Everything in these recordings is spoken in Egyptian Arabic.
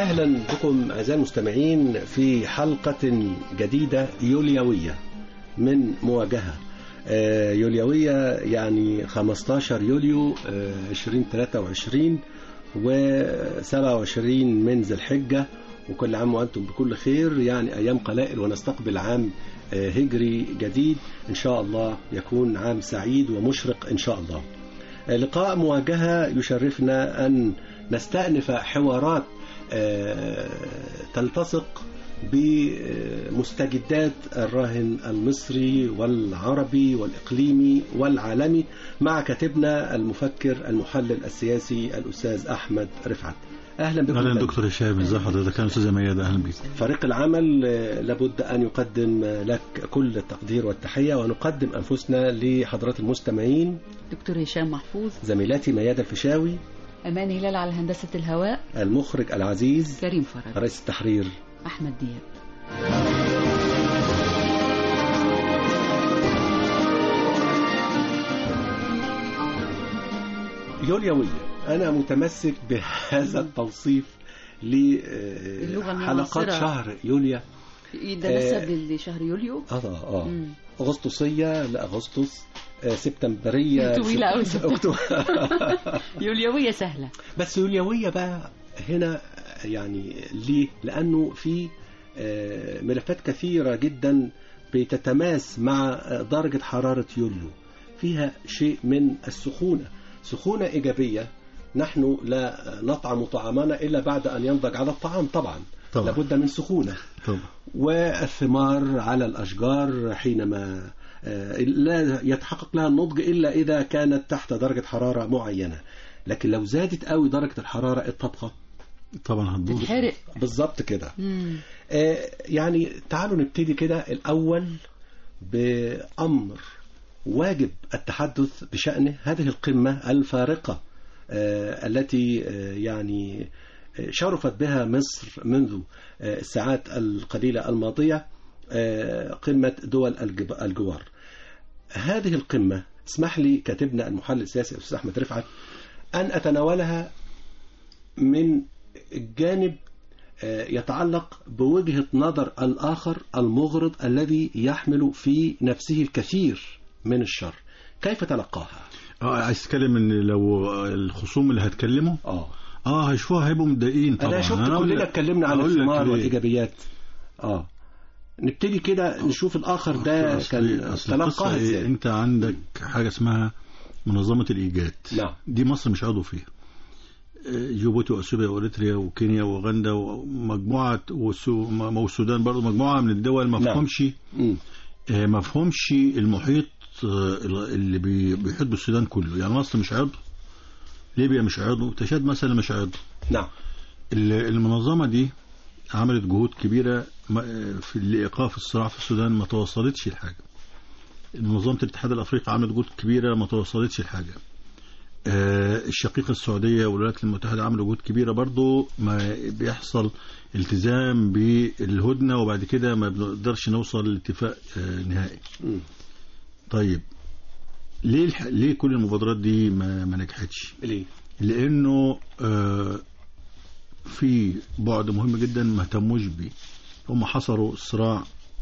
أهلا بكم أعزائي المستمعين في حلقة جديدة يوليوية من مواجهة آه، يوليوية يعني 15 يوليو آه، 2023 و27 من ذي الحجة وكل عام وأنتم بكل خير يعني أيام قلائل ونستقبل عام آه، هجري جديد إن شاء الله يكون عام سعيد ومشرق إن شاء الله آه، لقاء مواجهة يشرفنا أن نستأنف حوارات آه، تلتصق بمستجدات الراهن المصري والعربي والإقليمي والعالمي مع كاتبنا المفكر المحلل السياسي الأستاذ أحمد رفعت أهلا بكم اهلا تاني. دكتور هشام ازي حضرتك انا استاذ ميادة اهلا بيك فريق العمل آه، لابد أن يقدم لك كل التقدير والتحية ونقدم أنفسنا لحضرات المستمعين دكتور هشام محفوظ زميلاتي ميادة الفيشاوي أمان هلال على هندسة الهواء المخرج العزيز كريم فرج رئيس التحرير أحمد دياب يوليوية أنا متمسك بهذا التوصيف اللغة لحلقات المعاصرة. شهر يوليا ده نسب لشهر يوليو اه اه مم. أغسطسية لأغسطس آه، سبتمبرية طويلة أوي سب- سبتمبر. أكتوبر. يوليوية سهلة بس يوليوية بقى هنا يعني ليه؟ لأنه في آه، ملفات كثيرة جدا بتتماس مع آه، درجة حرارة يوليو فيها شيء من السخونة سخونة إيجابية نحن لا نطعم طعامنا إلا بعد أن ينضج على الطعام طبعا طبعا. لابد من سخونة طبعا والثمار على الأشجار حينما آه، لا يتحقق لها النضج إلا إذا كانت تحت درجة حرارة معينة لكن لو زادت قوي درجة الحرارة الطبقة طبعا هتبوظ تتحرق بالظبط كده مم. آه، يعني تعالوا نبتدي كده الأول بأمر واجب التحدث بشأنه هذه القمة الفارقة آه، التي آه، يعني آه، شرفت بها مصر منذ آه، الساعات القليلة الماضية آه، قمة دول الجب- الجوار هذه القمة اسمح لي كاتبنا المحلل السياسي الأستاذ أحمد رفعت أن أتناولها من جانب آه، يتعلق بوجهة نظر الآخر المغرض الذي يحمل في نفسه الكثير من الشر كيف تلقاها؟ اه عايز تتكلم ان لو الخصوم اللي هتكلموا اه اه هيشوفوها هيبقوا متضايقين طبعا انا شفت أقول كلنا لك- اتكلمنا عن أقول لك الثمار ليه. والايجابيات اه نبتدي كده نشوف الاخر ده أصل- كان أصل تلقاها القصة إيه؟ ازاي انت عندك حاجه اسمها منظمه الايجاد نعم. دي مصر مش عضو فيها آه، جيبوتي واثيوبيا واريتريا وكينيا واوغندا ومجموعه والسو- م- والسودان برضه مجموعه من الدول ما نعم. فهمش مم. آه، ما فهمش المحيط آه، اللي بي- بيحيط بالسودان كله يعني مصر مش عضو ليبيا مش عضو تشاد مثلا مش عضو نعم ال- المنظمة دي عملت جهود كبيرة ما- في لإيقاف الصراع في السودان ما توصلتش لحاجة منظمة الاتحاد الأفريقي عملت جهود كبيرة ما توصلتش لحاجة آه، الشقيقة السعودية والولايات المتحدة عملوا جهود كبيرة برضو ما بيحصل التزام بالهدنة وبعد كده ما بنقدرش نوصل لاتفاق آه، نهائي مم. طيب ليه الح... ليه كل المبادرات دي ما, ما نجحتش ليه؟ لانه آه، في بعد مهم جدا ما اهتموش بيه هم حصروا الصراع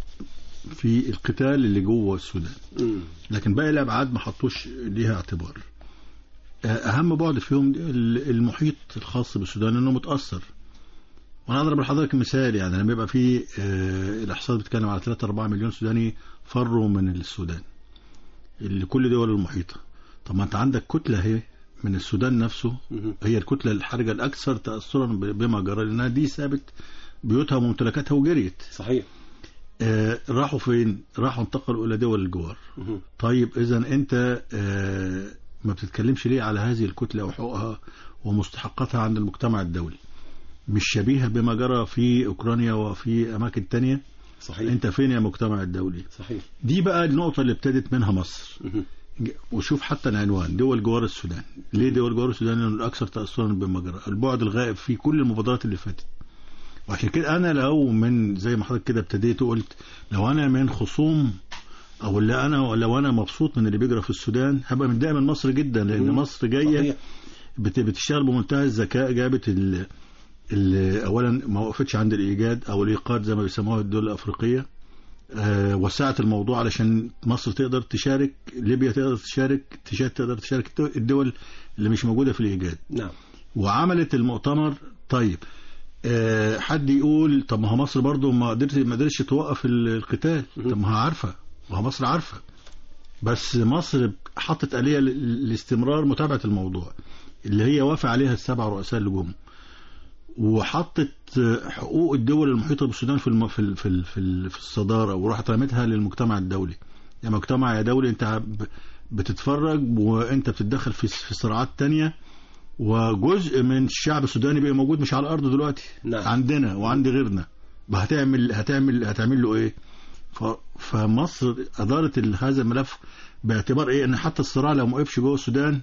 في القتال اللي جوه السودان مم. لكن باقي الابعاد ما حطوش ليها اعتبار آه، اهم بعد فيهم ال- المحيط الخاص بالسودان انه متاثر وانا اضرب لحضرتك مثال يعني لما يبقى في آه، الاحصاء بتتكلم على 3 4 مليون سوداني فروا من السودان اللي كل دول المحيطه طب ما انت عندك كتله اهي من السودان نفسه مم. هي الكتله الحرجه الاكثر تاثرا ب- بما جرى لانها دي سابت بيوتها وممتلكاتها وجريت صحيح آه راحوا فين؟ راحوا انتقلوا الى دول الجوار مم. طيب اذا انت آه ما بتتكلمش ليه على هذه الكتله وحقوقها ومستحقاتها عند المجتمع الدولي مش شبيهه بما جرى في اوكرانيا وفي اماكن تانية صحيح انت فين يا مجتمع الدولي صحيح دي بقى النقطه اللي ابتدت منها مصر مم. وشوف حتى العنوان دول جوار السودان ليه دول جوار السودان لانه الاكثر تاثرا بما جرى البعد الغائب في كل المبادرات اللي فاتت وعشان كده انا لو من زي ما حضرتك كده ابتديت وقلت لو انا من خصوم او اللي انا لو انا مبسوط من اللي بيجرى في السودان هبقى متضايق من مصر جدا لان مم. مصر جايه صحيح بت- بتشتغل بمنتهى الذكاء جابت ال- اللي اولا ما وقفتش عند الايجاد او الايقاد زي ما بيسموها الدول الافريقيه آه، وسعت الموضوع علشان مصر تقدر تشارك ليبيا تقدر تشارك تشاد تقدر تشارك الدول اللي مش موجوده في الايجاد نعم وعملت المؤتمر طيب آه، حد يقول طب ما هو مصر برضو ما قدرت ما قدرتش توقف ال- القتال طب ما هي عارفه ما هو مصر عارفه بس مصر حطت آلية ل- لاستمرار متابعة الموضوع اللي هي وافق عليها السبع رؤساء اللي جم وحطت آه، حقوق الدول المحيطة بالسودان في الم... في ال... في ال... في, ال... في الصدارة وراحت رمتها للمجتمع الدولي يا مجتمع يا دولي انت ب- بتتفرج وانت بتتدخل في في صراعات تانية وجزء من الشعب السوداني بقى موجود مش على الارض دلوقتي نعم. عندنا وعند غيرنا هتعمل هتعمل هتعمل له ايه ف... فمصر ادارت ال- هذا الملف باعتبار ايه ان حتى الصراع لو ما وقفش جوه السودان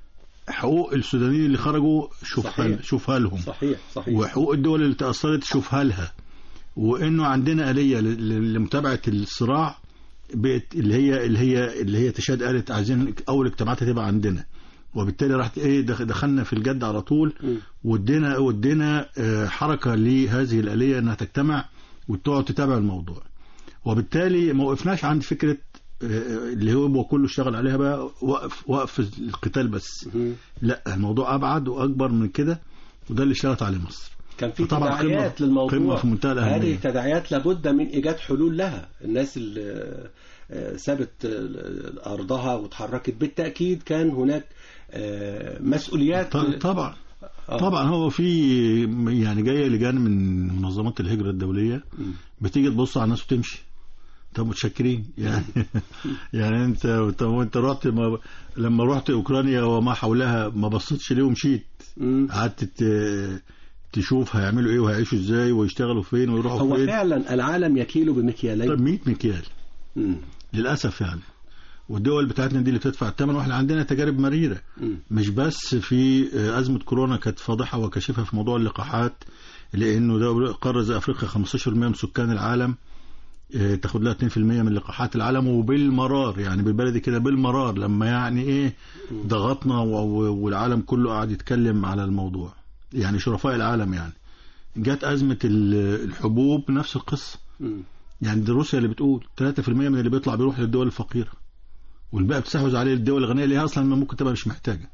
حقوق السودانيين اللي خرجوا شوفها صحيح. شوفها لهم صحيح صحيح وحقوق الدول اللي تأثرت شوفها لها وانه عندنا آلية ل- ل- لمتابعة الصراع بقت اللي هي اللي هي اللي هي تشاد قالت عايزين اول اجتماعات تبقى عندنا وبالتالي راحت ايه دخ- دخلنا في الجد على طول مم. وادينا وادينا آه، حركة لهذه الآلية انها تجتمع وتقعد تتابع الموضوع وبالتالي ما وقفناش عند فكرة آه، اللي هو كله اشتغل عليها بقى وقف وقف القتال بس مم. لا الموضوع ابعد واكبر من كده وده اللي اشتغلت عليه مصر كان في فطبعا تداعيات قمة- للموضوع قمة في منتهى الأهمية. هذه التداعيات لابد من ايجاد حلول لها الناس اللي آه، سابت آه، ارضها وتحركت بالتاكيد كان هناك آه، مسؤوليات ط- طبعا آه. طبعا هو في يعني جايه لجان من منظمات الهجره الدوليه مم. بتيجي تبص على الناس وتمشي طب متشكرين يعني يعني انت طب وانت رحت ما لما رحت اوكرانيا وما حولها ما بصيتش ليه ومشيت مم. قعدت ت- تشوف هيعملوا ايه وهيعيشوا ازاي ويشتغلوا فين ويروحوا هو فين فعلا العالم يكيل بمكيالين طب 100 مكيال مم. للاسف يعني والدول بتاعتنا دي اللي بتدفع الثمن واحنا عندنا تجارب مريره مم. مش بس في أزمة كورونا كانت فاضحة وكاشفة في موضوع اللقاحات لأنه ده قارة زي أفريقيا 15% من سكان العالم آه، تاخد لها 2% من لقاحات العالم وبالمرار يعني بالبلدي كده بالمرار لما يعني ايه ضغطنا و- و- والعالم كله قاعد يتكلم على الموضوع يعني شرفاء العالم يعني جت أزمة ال- الحبوب نفس القصة مم. يعني دي روسيا اللي بتقول 3% من اللي بيطلع بيروح للدول الفقيرة والباقي بتستحوذ عليه الدول الغنية اللي هي أصلا ممكن تبقى مش محتاجة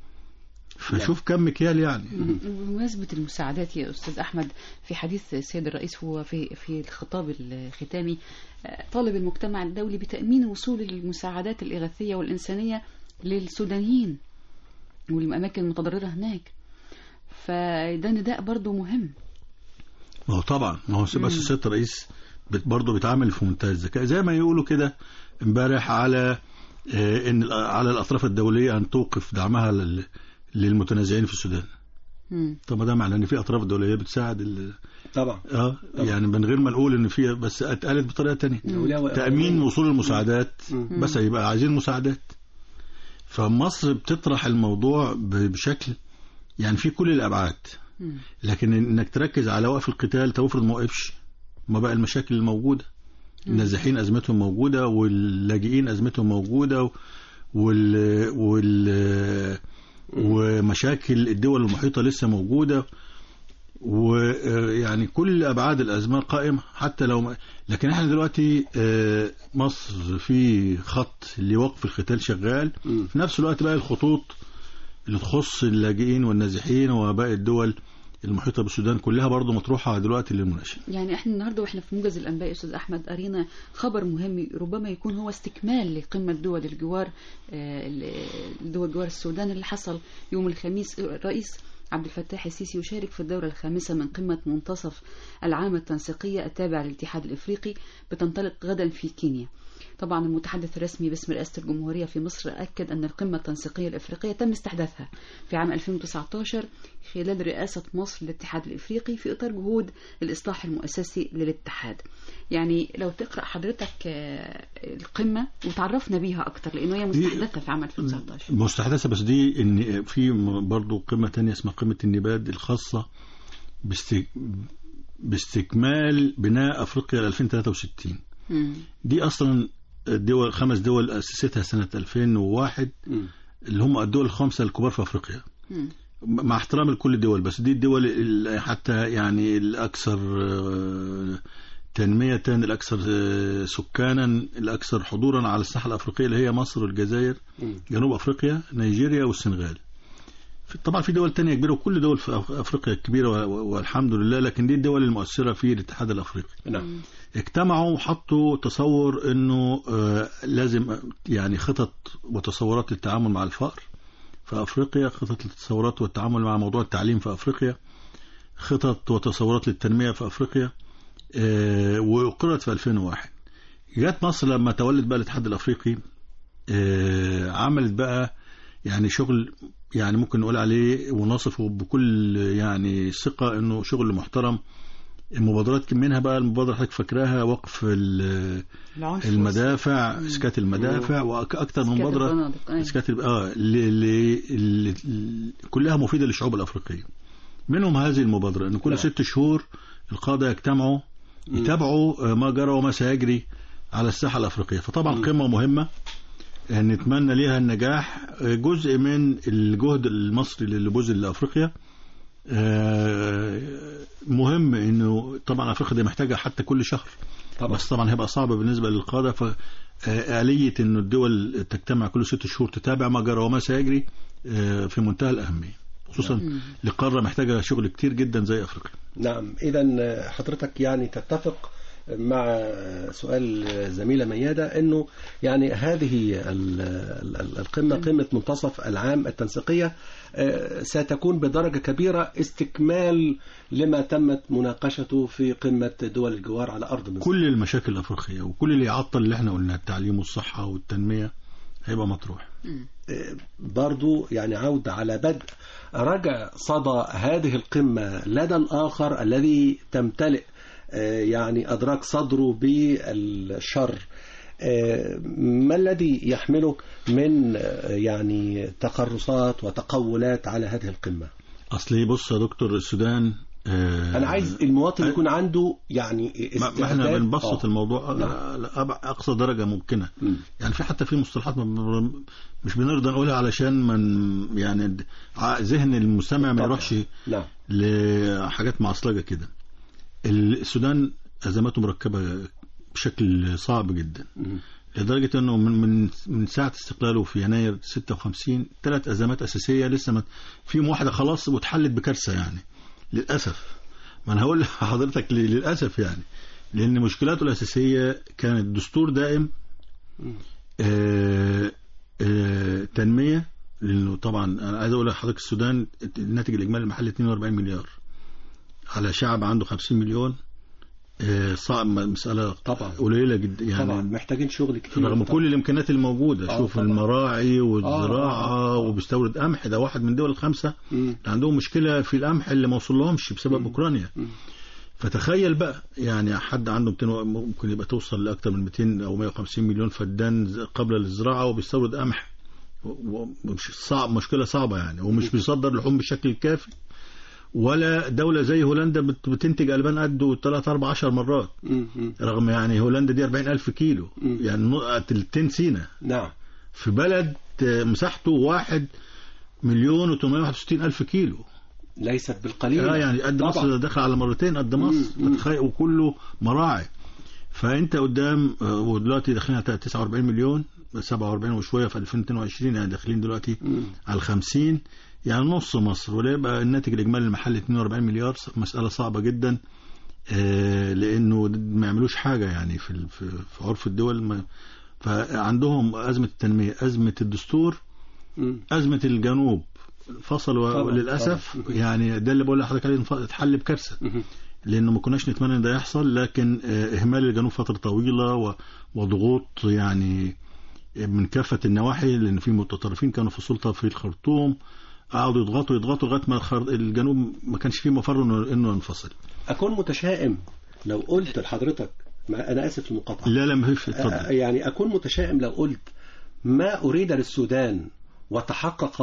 فشوف كم مكيال يعني بمناسبة المساعدات يا أستاذ أحمد في حديث السيد الرئيس هو في في الخطاب الختامي آه، طالب المجتمع الدولي بتأمين وصول المساعدات الإغاثية والإنسانية للسودانيين والأماكن المتضررة هناك فده نداء برضو مهم ما هو طبعا ما هو بس السيد الرئيس بت- برضه بيتعامل في منتهى الذكاء زي ما يقولوا كده امبارح على آه، ان ال- على الاطراف الدوليه ان توقف دعمها لل- للمتنازعين في السودان مم. طب ما ده معناه ان في اطراف دوليه بتساعد ال- طبعا اه يعني من غير ما نقول ان في بس اتقالت بطريقه تانية الأولياء تامين وصول المساعدات مم. بس يبقى عايزين مساعدات فمصر بتطرح الموضوع ب- بشكل يعني في كل الابعاد مم. لكن انك تركز على وقف القتال طب افرض ما وقفش ما بقى المشاكل الموجوده النازحين ازمتهم موجوده واللاجئين ازمتهم موجوده وال وال ومشاكل الدول المحيطه لسه موجوده ويعني كل ابعاد الازمه قائمه حتى لو ما لكن احنا دلوقتي آه، مصر في خط لوقف القتال شغال مم. في نفس الوقت بقى الخطوط اللي تخص اللاجئين والنازحين وباقي الدول المحيطه بالسودان كلها برضو مطروحه دلوقتي للمناقشه يعني احنا النهارده واحنا في موجز الانباء يا استاذ احمد قرينا خبر مهم ربما يكون هو استكمال لقمه دول الجوار آه، ال- دول جوار السودان اللي حصل يوم الخميس الرئيس عبد الفتاح السيسي يشارك في الدورة الخامسة من قمة منتصف العام التنسيقية التابعة للاتحاد الإفريقي بتنطلق غدا في كينيا طبعا المتحدث الرسمي باسم رئاسة الجمهورية في مصر أكد أن القمة التنسيقية الإفريقية تم استحداثها في عام 2019 خلال رئاسة مصر للاتحاد الإفريقي في إطار جهود الإصلاح المؤسسي للاتحاد يعني لو تقرأ حضرتك آه، القمة وتعرفنا بيها أكتر لأنه هي دي- مستحدثة في عام 2019 مستحدثه بس دي ان في م- برضو قمه تانية اسمها قمه النباد الخاصه باست- باستكمال بناء افريقيا ل 2063 مم. دي اصلا دول خمس دول اسستها سنه 2001 مم. اللي هم الدول الخمسه الكبار في افريقيا مم. مع احترام لكل الدول بس دي الدول ال- حتى يعني الأكثر آه، تنمية الأكثر آه، سكانا الأكثر حضورا على الساحة الأفريقية اللي هي مصر والجزائر مم. جنوب أفريقيا نيجيريا والسنغال في- طبعا في دول تانية كبيرة وكل دول في أف- أفريقيا كبيرة و- و- والحمد لله لكن دي الدول المؤثرة في الاتحاد الأفريقي نعم اجتمعوا وحطوا تصور انه آه، لازم يعني خطط وتصورات للتعامل مع الفقر في افريقيا خطط للتصورات والتعامل مع موضوع التعليم في افريقيا خطط وتصورات للتنمية في افريقيا آه، وأقرت في 2001 جت مصر لما تولت بقى الاتحاد الافريقي آه، عملت بقى يعني شغل يعني ممكن نقول عليه ونصفه بكل يعني ثقة انه شغل محترم المبادرات منها بقى المبادرة حضرتك فاكراها وقف ال- العنف المدافع اسكات المدافع واكثر من إسكات مبادرة البنادق، أيوة. اسكات الب- اه ل... ل... ل... ل... كلها مفيدة للشعوب الافريقية منهم هذه المبادرة ان كل نعم. ست شهور القادة يجتمعوا يتابعوا آه، ما جرى وما سيجري على الساحة الافريقية فطبعا قمة مهمة آه، نتمنى ليها النجاح آه، جزء من الجهد المصري اللي بذل لافريقيا آه، مهم انه طبعا افريقيا دي محتاجه حتى كل شهر طبعا بس طبعا هيبقى صعب بالنسبه للقاده ف آه، آلية إنه الدول تجتمع كل ست شهور تتابع ما جرى وما سيجري آه، في منتهى الأهمية خصوصا لقارة محتاجة شغل كتير جدا زي أفريقيا نعم إذا حضرتك يعني تتفق مع سؤال زميلة ميادة أنه يعني هذه ال- ال- القمة قمة منتصف العام التنسيقية آه، ستكون بدرجة كبيرة استكمال لما تمت مناقشته في قمة دول الجوار على أرض مصر كل المشاكل الأفريقية وكل اللي يعطل اللي احنا قلناه التعليم والصحة والتنمية هيبقى مطروح برضو يعني عودة على بدء رجع صدى هذه القمة لدى الآخر الذي تمتلئ آه، يعني أدراك صدره بالشر آه، ما الذي يحمله من آه، يعني تقرصات وتقولات على هذه القمة أصلي بص يا دكتور السودان آه، أنا عايز المواطن يكون عنده يعني ما ما احنا استعداد- بنبسط آه. الموضوع نعم. لأبع- اقصى درجه ممكنه مم. يعني في حتى في مصطلحات ما بن- مش بنرضى نقولها علشان من يعني د- ع- ذهن المستمع ما طبعا. يروحش نعم لحاجات معصلجه كده السودان ازماته مركبه بشكل صعب جدا مم. لدرجه انه من من من ساعه استقلاله في يناير 56 ثلاث ازمات اساسيه لسه ما فيهم واحده خلاص واتحلت بكارثه يعني للاسف ما انا هقول لحضرتك ليه؟ للاسف يعني لان مشكلاته الاساسيه كانت دستور دائم آه آه تنميه لانه طبعا انا عايز اقول لحضرتك السودان الناتج الاجمالي المحلي 42 مليار على شعب عنده 50 مليون آه صعب مساله طبعا. قليله جدا يعني طبعا محتاجين شغل كتير رغم طبعاً. كل الامكانيات الموجوده آه، شوف طبعاً. المراعي والزراعه آه، آه، آه. وبيستورد قمح ده واحد من دول الخمسه مم. اللي عندهم مشكله في القمح اللي ما وصلهمش بسبب اوكرانيا مم. فتخيل بقى يعني حد عنده 200 و- ممكن يبقى توصل لاكثر من 200 او 150 مليون فدان ز- قبل الزراعه وبيستورد قمح و- ومش صعب مشكله صعبه يعني ومش بيصدر لحوم بالشكل الكافي ولا دوله زي هولندا بت- بتنتج البان قده 3 4 10 مرات مم. مم. رغم يعني هولندا دي 40 ألف كيلو مم. يعني نقطة تلتين سينا نعم في بلد آه، مساحته واحد مليون و861 ألف كيلو ليست بالقليل اه يعني قد طبعاً. مصر داخل على مرتين قد مصر مم. فتخيل وكله مراعي فانت قدام آه، ودلوقتي داخلين على 49 مليون 47 وشويه في 2022 يعني داخلين دلوقتي مم. على 50 يعني نص مصر ولا يبقى الناتج الاجمالي المحلي 42 مليار مساله صعبه جدا آه، لانه ما يعملوش حاجه يعني في ال- في في عرف الدول ما فعندهم ازمه التنميه ازمه الدستور مم. ازمه الجنوب فصلوا طبعاً، للاسف طبعاً. يعني ده اللي بقول لحضرتك عليه انف- اتحل بكارثه مم. لانه ما كناش نتمنى ان ده يحصل لكن آه، اهمال الجنوب فتره طويله و- وضغوط يعني من كافه النواحي لان في متطرفين كانوا في السلطه في الخرطوم قعدوا يضغطوا يضغطوا لغايه ما الخر- الجنوب ما كانش فيه مفر انه انه ينفصل أكون متشائم لو قلت لحضرتك ما أنا آسف المقاطعة لا لا ما فيش آه، اتفضل يعني أكون متشائم لو قلت ما أريد للسودان وتحقق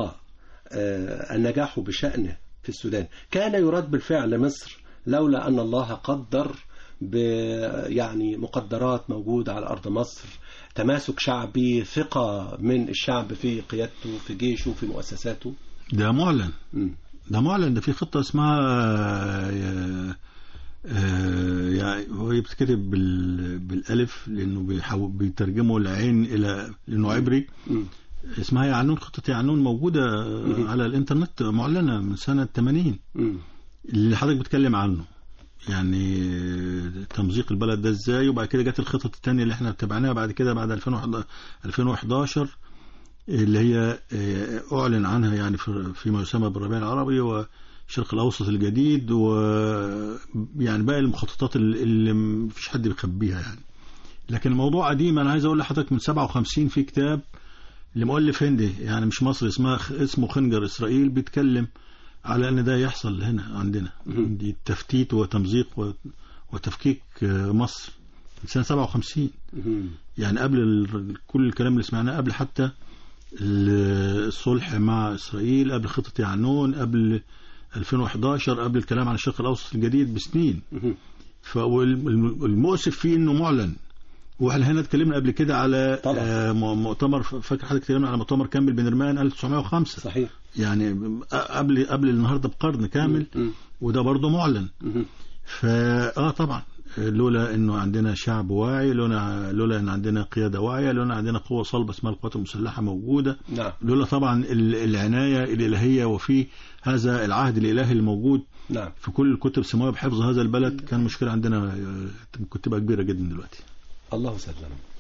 آه، النجاح بشأنه في السودان كان يراد بالفعل لمصر لولا أن الله قدر ب يعني مقدرات موجودة على أرض مصر تماسك شعبي ثقة من الشعب في قيادته في جيشه في مؤسساته ده معلن مم. ده معلن ده في خطة اسمها آه، آه، يعني هو بتتكتب بال- بالألف لأنه بيحو- بيترجموا العين إلى لأنه عبري مم. اسمها يعنون خطة يعنون موجودة مم. على الإنترنت معلنة من سنة 80 مم. اللي حضرتك بتتكلم عنه يعني تمزيق البلد ده ازاي وبعد كده جت الخطط التانية اللي احنا تبعناها بعد كده بعد 2011 2011 اللي هي اه، اعلن عنها يعني في- فيما يسمى بالربيع العربي والشرق الاوسط الجديد ويعني باقي المخططات اللي- اللي مفيش حد بيخبيها يعني لكن الموضوع قديم انا عايز اقول لحضرتك من 57 في كتاب لمؤلف هندي يعني مش مصري اسمها اسمه خنجر اسرائيل بيتكلم على ان ده يحصل هنا عندنا مهم. دي تفتيت وتمزيق و- وتفكيك آه، مصر من سنه 57 مم. يعني قبل ال- كل الكلام اللي سمعناه قبل حتى ال- الصلح مع اسرائيل قبل خطه يعنون قبل 2011 قبل الكلام عن الشرق الاوسط الجديد بسنين مم. فالمؤسف فيه انه معلن واحنا هنا اتكلمنا قبل كده على طبعا. آه، م- مؤتمر فاكر حضرتك اتكلمنا على مؤتمر كامل بن رمان 1905 صحيح يعني قبل قبل النهارده بقرن كامل مم. وده برضه معلن مم. فا اه طبعا لولا انه عندنا شعب واعي لولا لولا ان عندنا قياده واعيه لولا عندنا قوه صلبه اسمها القوات المسلحه موجوده نعم لولا طبعا ال- العنايه الالهيه وفي هذا العهد الالهي الموجود نعم في كل الكتب السماويه بحفظ هذا البلد كان مشكله عندنا آه، كنت تبقى كبيره جدا دلوقتي الله سلم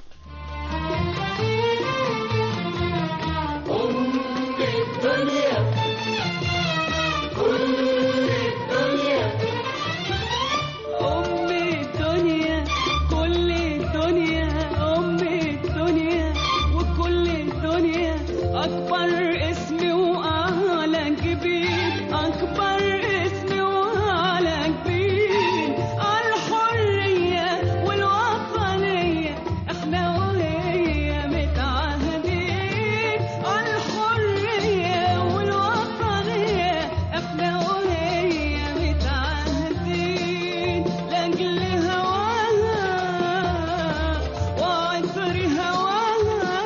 أم الدنيا كل الدنيا أم الدنيا وكل الدنيا أكبر اسم وأعلى كبير أكبر اسم وأعلى كبير الحرية والوطنية إحنا وهي متعهدين الحرية والوطنية إحنا وهي متعهدين لأجل هواها وعطر هواها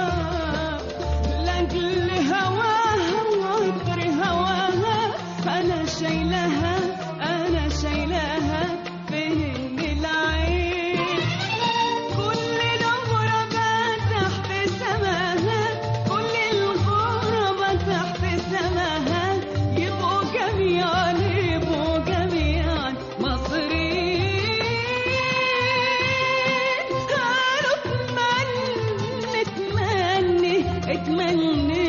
لأجل هواها وعطر هواها أنا شايلها أنا شايلها بين العين كل الغرباء تحت سماها كل الغرباء تحت سماها يبقوا جميعا يبقوا جميعا مصريين قالوا اتمنى اتمنى اتمنى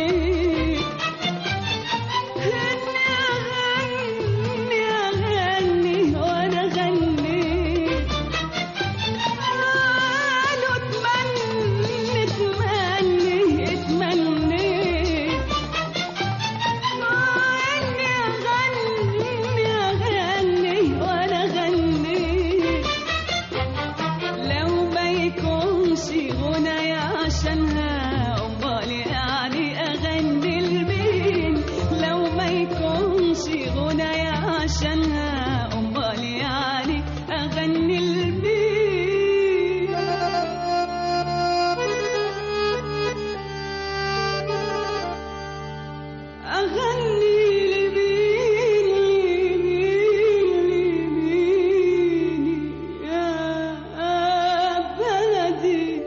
اني اغني اغني وانا اغني قالوا اتمنى اتمنى اتمنى اني اغني اغني وانا اغني لو ما يكونش غنايا عشانها امال يعني اغني لمين لو ما يكونش غنايا عشانها امال يعني اغني لمين أغني لمين لمين لمين يا بلدي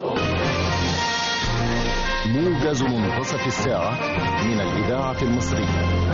موجز منتصف الساعة من الإذاعة المصرية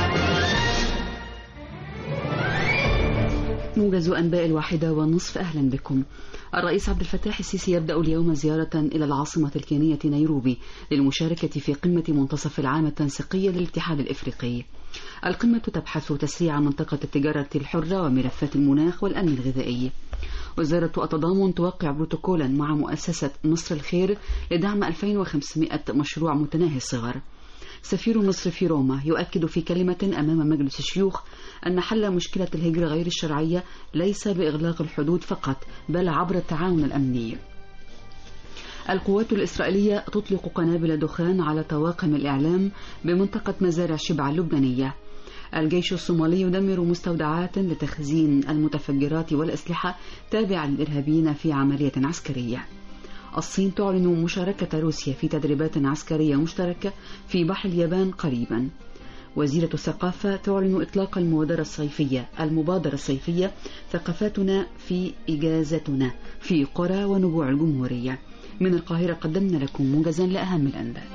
موجز أنباء الواحدة والنصف أهلا بكم الرئيس عبد الفتاح السيسي يبدأ اليوم زيارة إلى العاصمة الكينية نيروبي للمشاركة في قمة منتصف العام التنسيقية للاتحاد الإفريقي القمة تبحث تسريع منطقة التجارة الحرة وملفات المناخ والأمن الغذائي وزارة التضامن توقع بروتوكولا مع مؤسسة مصر الخير لدعم 2500 مشروع متناهي الصغر سفير مصر في روما يؤكد في كلمة أمام مجلس الشيوخ أن حل مشكلة الهجرة غير الشرعية ليس بإغلاق الحدود فقط بل عبر التعاون الأمني القوات الإسرائيلية تطلق قنابل دخان على طواقم الإعلام بمنطقة مزارع شبع اللبنانية الجيش الصومالي يدمر مستودعات لتخزين المتفجرات والأسلحة تابعة للإرهابيين في عملية عسكرية الصين تعلن مشاركة روسيا في تدريبات عسكرية مشتركة في بحر اليابان قريبا وزيرة الثقافة تعلن إطلاق المبادرة الصيفية المبادرة الصيفية ثقافتنا في إجازتنا في قرى ونبوع الجمهورية من القاهرة قدمنا لكم موجزا لأهم الأنباء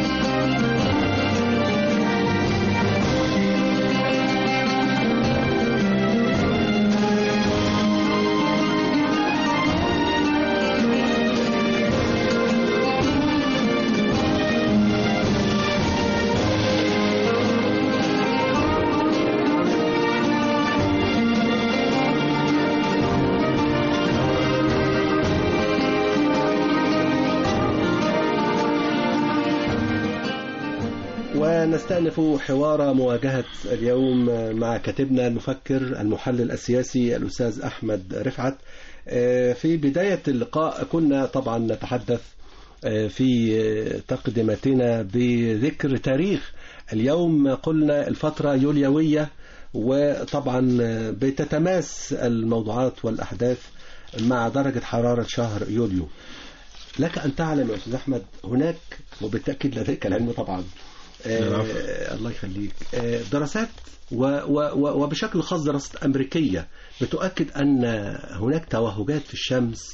ونستأنف حوار مواجهة اليوم مع كاتبنا المفكر المحلل السياسي الأستاذ أحمد رفعت آه، في بداية اللقاء كنا طبعا نتحدث آه، في تقدمتنا بذكر تاريخ اليوم قلنا الفترة يوليوية وطبعا بتتماس الموضوعات والأحداث مع درجة حرارة شهر يوليو لك أن تعلم يا أستاذ أحمد هناك وبالتأكيد لديك العلم طبعا آه الله يخليك آه دراسات و و و وبشكل خاص دراسات أمريكية بتؤكد أن هناك توهجات في الشمس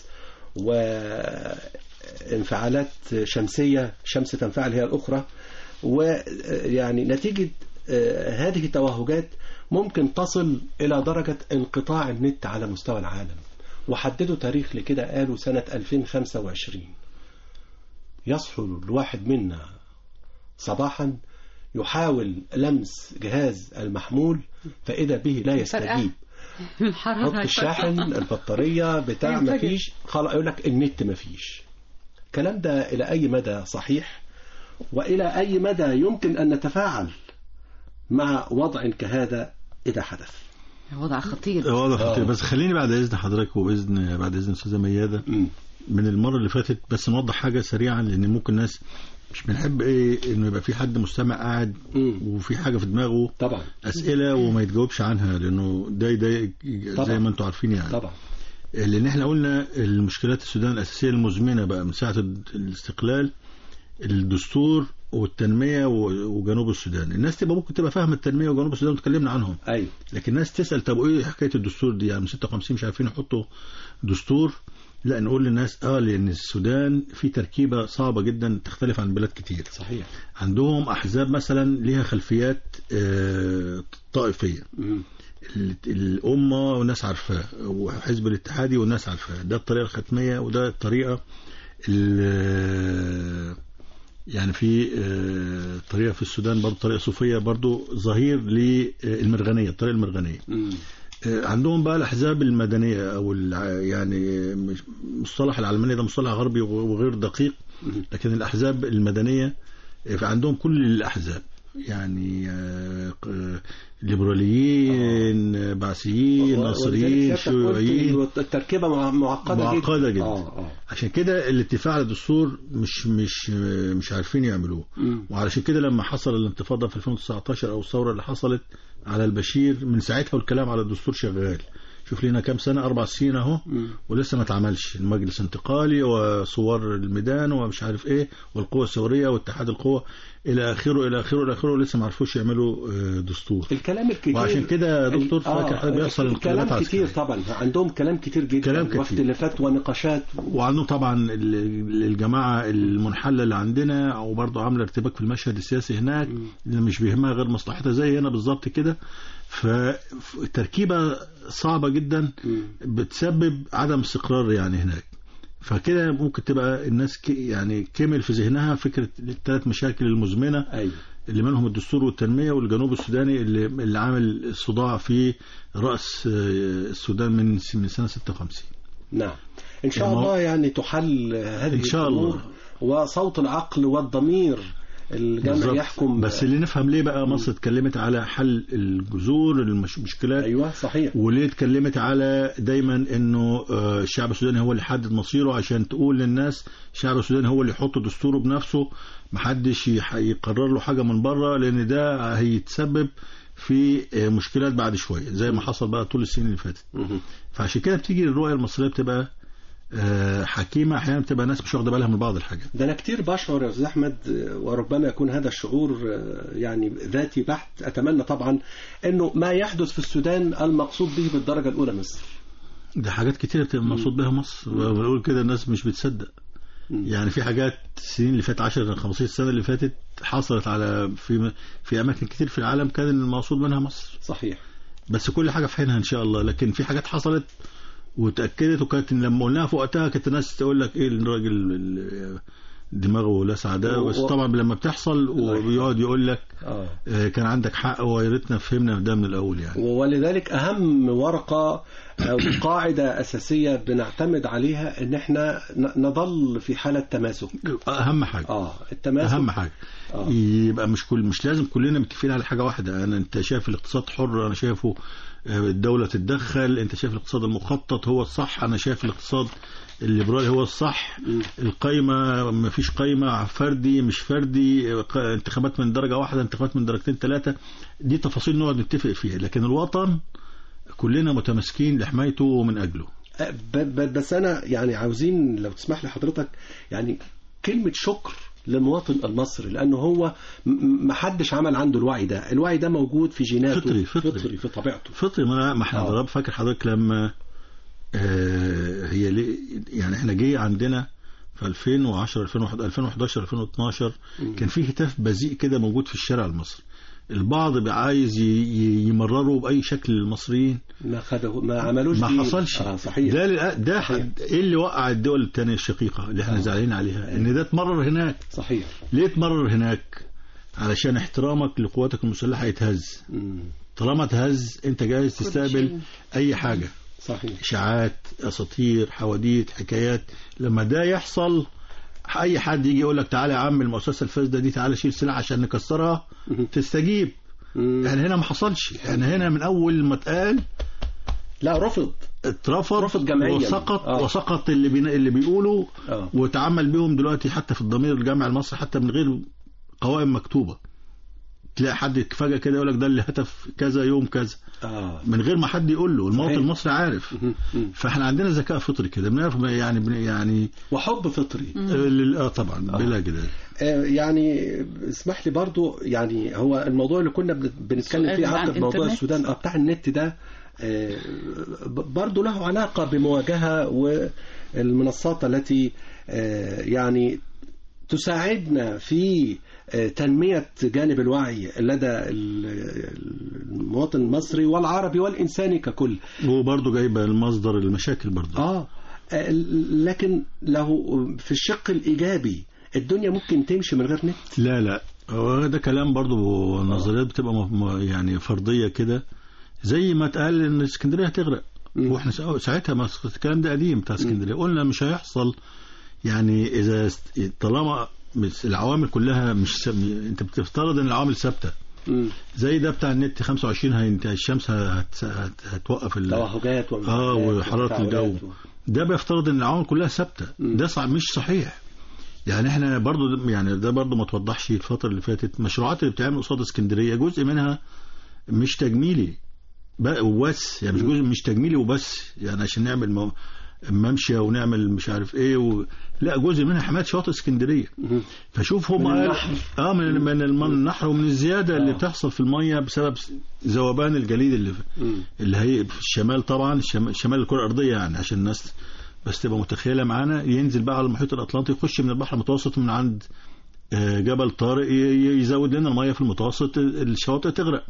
وانفعالات شمسية شمس تنفعل هي الأخرى ويعني نتيجة آه، هذه التوهجات ممكن تصل إلى درجة انقطاع النت على مستوى العالم وحددوا تاريخ لكده قالوا سنة 2025 يصحو الواحد منا صباحا يحاول لمس جهاز المحمول فإذا به لا يستجيب الحرارة حط الشاحن البطارية بتاع هينفجر. مفيش خلاص يقول لك النت مفيش الكلام ده إلى أي مدى صحيح وإلى أي مدى يمكن أن نتفاعل مع وضع كهذا إذا حدث وضع خطير واضح آه. خطير بس خليني بعد اذن حضرتك وباذن بعد اذن استاذه مياده مم. من المره اللي فاتت بس نوضح حاجه سريعا لان ممكن ناس مش بنحب ايه انه يبقى في حد مستمع قاعد مم. وفي حاجه في دماغه طبعا اسئله وما يتجاوبش عنها لانه ده يضايق طبعا. زي ما انتم عارفين يعني طبعا لان احنا قلنا المشكلات السودان الاساسيه المزمنه بقى من ساعه الاستقلال الدستور والتنميه و- وجنوب السودان الناس تبقى ممكن تبقى فاهمه التنميه وجنوب السودان وتكلمنا عنهم أيوة لكن الناس تسال طب ايه حكايه الدستور دي يعني من 56 مش عارفين يحطوا دستور لا نقول للناس اه لان السودان في تركيبه صعبه جدا تختلف عن بلاد كتير صحيح عندهم احزاب مثلا ليها خلفيات آه، طائفيه مم. ال- الأمة والناس عارفاه وحزب الاتحادي والناس عارفاه ده الطريقة الختمية وده الطريقة ال- يعني في آه، طريقة في السودان برضه طريقة صوفية برضه ظهير للمرغنية الطريقة المرغنية مم. آه، عندهم بقى الأحزاب المدنية أو الع- يعني مش- مصطلح العلمانية ده مصطلح غربي وغير دقيق مم. لكن الأحزاب المدنية آه، فعندهم كل الأحزاب يعني آه، ق- ليبراليين آه، بعثيين ناصريين ولذلك سيادتك قلت شيوعيين إنه التركيبة مع- معقدة جدا معقدة جدا. آه آه عشان كده الاتفاق على الدستور مش مش آه، مش عارفين يعملوه مم. وعلشان كده لما حصل الانتفاضة في 2019 أو الثورة اللي حصلت على البشير من ساعتها والكلام على الدستور شغال شوف لنا كام سنة أربع سنين أهو مم. ولسه ما اتعملش المجلس انتقالي وصور الميدان ومش عارف ايه والقوة الثورية واتحاد القوة إلى آخره إلى آخره إلى آخره لسه ما عرفوش يعملوا آه، دستور الكلام الكتير وعشان كده يا دكتور ال- فاكر حضرتك بيحصل انقلابات كلام كتير عسكرية طبعا عندهم كلام كتير جدا كلام كتير. واختلافات ونقاشات وعندهم طبعا ال- الجماعة المنحلة اللي عندنا وبرضه عاملة ارتباك في المشهد السياسي هناك اللي مش بيهمها غير مصلحتها زي هنا بالظبط كده فتركيبة صعبة جدا بتسبب عدم استقرار يعني هناك فكده ممكن تبقى الناس ك- يعني كمل في ذهنها فكرة الثلاث مشاكل المزمنة ايوه اللي منهم الدستور والتنمية والجنوب السوداني اللي, اللي عامل صداع في رأس آه، السودان من من سنة 56 نعم ان شاء المو- الله يعني تحل هذه إن شاء الأمور الله. وصوت العقل والضمير الجمع بالظبط. يحكم بس اللي نفهم ليه بقى مصر اتكلمت على حل الجذور المشكلات ايوه صحيح وليه اتكلمت على دايما انه آه، الشعب السوداني هو اللي يحدد مصيره عشان تقول للناس الشعب السوداني هو اللي يحط دستوره بنفسه محدش يح- يقرر له حاجه من بره لان ده هيتسبب في آه، مشكلات بعد شويه زي ما حصل بقى طول السنين اللي فاتت مهم. فعشان كده بتيجي الرؤيه المصريه بتبقى آه، حكيمه احيانا بتبقى ناس مش واخده بالها من بعض الحاجات ده انا كتير بشعر يا استاذ احمد آه، وربما يكون هذا الشعور آه، يعني ذاتي بحت اتمنى طبعا انه ما يحدث في السودان المقصود به بالدرجه الاولى مصر ده حاجات كتيرة بتبقى مقصود بها مصر بقول كده الناس مش بتصدق مم. يعني في حاجات السنين اللي فاتت 10 15 سنه اللي فاتت حصلت على في في اماكن كتير في العالم كان المقصود منها مصر صحيح بس كل حاجه في حينها ان شاء الله لكن في حاجات حصلت وتاكدت وكانت لما قلناها في وقتها كانت الناس تقول لك ايه الراجل ال- دماغه لسعة ده و- بس و- طبعا لما بتحصل وبيقعد يقول لك اه آه، كان عندك حق ويا ريتنا فهمنا ده من الاول يعني ولذلك أهم ورقة أو قاعدة أساسية بنعتمد عليها إن إحنا ن- نظل في حالة تماسك اهم حاجه آه التماسك اهم حاجه آه. يبقى مش كل مش لازم كلنا متفقين على حاجه واحده انا انت شايف الاقتصاد حر انا شايفه آه، الدوله تتدخل انت شايف الاقتصاد المخطط هو الصح انا شايف الاقتصاد الليبرالي هو الصح القايمه ما فيش قايمه فردي مش فردي آه، ق- انتخابات من درجه واحده انتخابات من درجتين ثلاثه دي تفاصيل نقعد نتفق فيها لكن الوطن كلنا متماسكين لحمايته ومن اجله ب- ب- بس أنا يعني عاوزين لو تسمح لي حضرتك يعني كلمة شكر للمواطن المصري لأنه هو م- م- محدش عمل عنده الوعي ده الوعي ده موجود في جيناته فطري- فطري. فطري في طبيعته فطري ما أنا- ما احنا آه. ضرب فاكر حضرتك لما آه هي ليه يعني احنا جه عندنا في 2010 2011 2012 كان في هتاف بذيء كده موجود في الشارع المصري البعض بقى عايز ي- ي- يمرروا باي شكل للمصريين ما خده ما عملوش ما دي. حصلش آه صحيح ده للأ- ده صحيح. حد- ايه اللي وقع الدول الثانيه الشقيقه اللي احنا آه. زعلانين عليها ان ده اتمرر هناك صحيح ليه اتمرر هناك علشان احترامك لقواتك المسلحه يتهز مم. طالما تهز انت جاهز كل تستقبل شيء. اي حاجه صحيح اشاعات اساطير حواديت حكايات لما ده يحصل اي حد يجي يقول لك تعالى يا عم المؤسسه الفاسده دي تعالى شيل سلاح عشان نكسرها مم. تستجيب مم. يعني هنا ما حصلش يعني هنا من اول ما اتقال لا رفض اترفض رفض جماعيا. وسقط آه. وسقط اللي بين اللي بيقولوا آه. وتعمل بيهم دلوقتي حتى في الضمير الجامعي المصري حتى من غير قوائم مكتوبه تلاقي حد فجاه كده يقول لك ده اللي هتف كذا يوم كذا اه من غير ما حد يقول له المواطن صحيح. المصري عارف مم. مم. فاحنا عندنا ذكاء فطري كده بنعرف يعني بن- يعني وحب فطري آه، لل- اه طبعا بلا جدال آه، يعني اسمح لي برضو يعني هو الموضوع اللي كنا بن- بنتكلم سؤال فيه عن عقب موضوع الإنترنت. السودان اه بتاع النت ده آه، ب- برضو له علاقة بمواجهة والمنصات التي آه، يعني تساعدنا في آه، تنمية جانب الوعي لدى ال- المواطن المصري والعربي والإنساني ككل وبرضه جايبه المصدر المشاكل برضه آه آه، لكن له في الشق الإيجابي الدنيا ممكن تمشي من غير نت لا لا هو ده كلام برضه نظريات بتبقى م- م- يعني فرضيه كده زي ما اتقال ان اسكندريه هتغرق مم. واحنا سا- ساعتها ما الكلام ده قديم بتاع اسكندريه قلنا مش هيحصل يعني اذا است- طالما مش- العوامل كلها مش س- انت بتفترض ان العوامل ثابته مم. زي ده بتاع النت 25 هينت- الشمس هت- هت- هتوقف ال- توهجات اه وحراره الجو ده بيفترض ان العوامل كلها ثابته مم. ده صع- مش صحيح يعني احنا برضو ده- يعني ده برضو ما توضحش الفتره اللي فاتت المشروعات اللي بتعمل قصاد اسكندريه جزء منها مش تجميلي بقى وبس يعني مش جزء مش تجميلي وبس يعني عشان نعمل مو- ممشى ونعمل مش عارف ايه و... لا جزء منها حمايه شواطئ اسكندريه فشوف هم من قال- النحر. اه من من الم- النحر ومن الزياده اللي آه. بتحصل في الميه بسبب ذوبان الجليد اللي مم. اللي هي في الشمال طبعا الشمال, شمال الكره الارضيه يعني عشان الناس بس تبقى متخيله معانا ينزل بقى على المحيط الاطلنطي يخش من البحر المتوسط من عند آه، جبل طارق ي- ي- يزود لنا الميه في المتوسط الشواطئ تغرق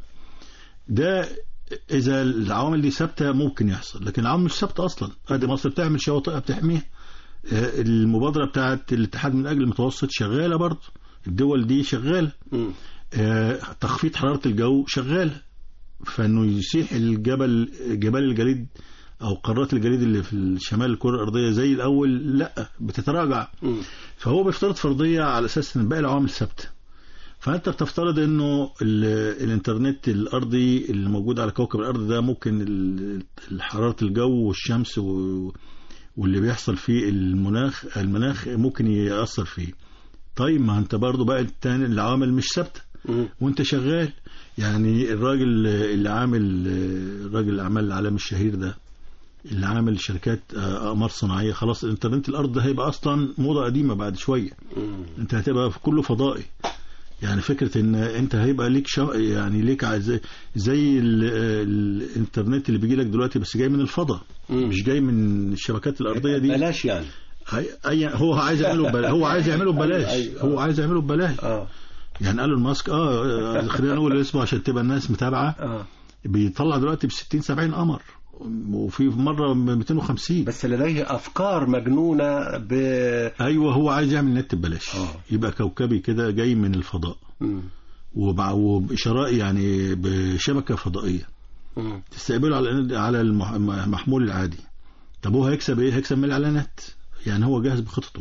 ده اذا العوامل دي ثابته ممكن يحصل لكن العوامل مش ثابته اصلا ادي مصر بتعمل شواطئ بتحميها آه، المبادره بتاعت الاتحاد من اجل المتوسط شغاله برضه الدول دي شغاله مم. آه، تخفيض حرارة الجو شغال فانه يسيح الجبل جبال الجليد او قارات الجليد اللي في الشمال الكره الارضيه زي الاول لا بتتراجع مم. فهو بيفترض فرضيه على اساس ان باقي العوامل ثابته فانت بتفترض انه ال- الانترنت الارضي اللي موجود على كوكب الارض ده ممكن ال- حراره الجو والشمس و- واللي بيحصل فيه المناخ المناخ ممكن ياثر فيه طيب ما انت برضو بقى التاني العوامل مش ثابته مم. وانت شغال يعني الراجل اللي عامل الراجل الاعمال العالمي الشهير ده اللي عامل شركات آه، اقمار صناعيه خلاص الانترنت الارض ده هيبقى اصلا موضه قديمه بعد شويه انت هتبقى في كله فضائي يعني فكره ان انت هيبقى ليك شا... يعني ليك ع- زي, زي ال... الانترنت اللي بيجي لك دلوقتي بس جاي من الفضاء مم. مش جاي من الشبكات الارضيه دي بلاش يعني هي... أي... هو عايز يعمله ببلاش هو عايز يعمله ببلاش أيوة. هو عايز يعمله ببلاش اه يعني ايلون ماسك اه آه، خلينا نقول اسمه عشان تبقى الناس متابعه اه بيطلع دلوقتي ب 60 70 قمر وفي مره ب 250 بس لديه افكار مجنونه ب ايوه هو عايز يعمل نت ببلاش آه. يبقى كوكبي كده جاي من الفضاء مم. وبع- وبإشراء يعني بشبكة فضائية مم. تستقبله على على المح- المحمول العادي طب هو هيكسب ايه هيكسب من الاعلانات يعني هو جاهز بخطته